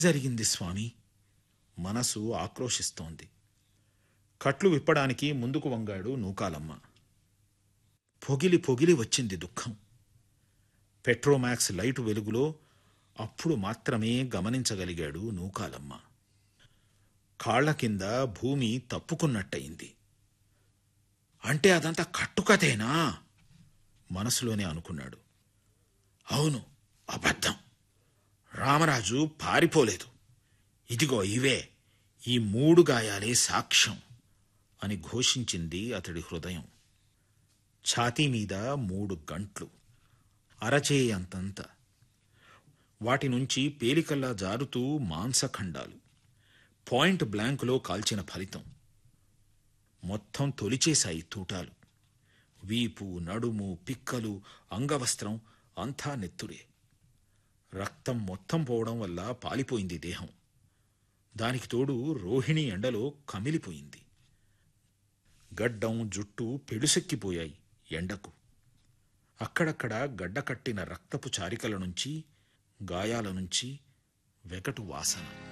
జరిగింది స్వామి మనసు ఆక్రోశిస్తోంది కట్లు విప్పడానికి ముందుకు వంగాడు నూకాలమ్మ పొగిలి పొగిలి వచ్చింది దుఃఖం పెట్రోమాక్స్ లైటు వెలుగులో అప్పుడు మాత్రమే గమనించగలిగాడు నూకాలమ్మ కాళ్ల కింద భూమి తప్పుకున్నట్టయింది అంటే అదంతా కట్టుకథేనా మనసులోనే అనుకున్నాడు అవును అబద్ధం రామరాజు పారిపోలేదు ఇదిగో ఇవే ఈ మూడు గాయాలే సాక్ష్యం అని ఘోషించింది అతడి హృదయం ఛాతీ మీద మూడు గంట్లు అరచేయంతంత వాటి నుంచి పేలికల్లా జారుతూ మాంసఖండాలు పాయింట్ బ్లాంకులో కాల్చిన ఫలితం మొత్తం తొలిచేశాయి తూటాలు వీపు నడుము పిక్కలు అంగవస్త్రం అంతా నెత్తురే రక్తం మొత్తం పోవడం వల్ల పాలిపోయింది దేహం దానికి తోడు రోహిణి ఎండలో కమిలిపోయింది గడ్డం జుట్టు పెడుసెక్కిపోయాయి ఎండకు అక్కడక్కడ గడ్డకట్టిన రక్తపు చారికల నుంచి గాయాల నుంచి వెకటు వాసన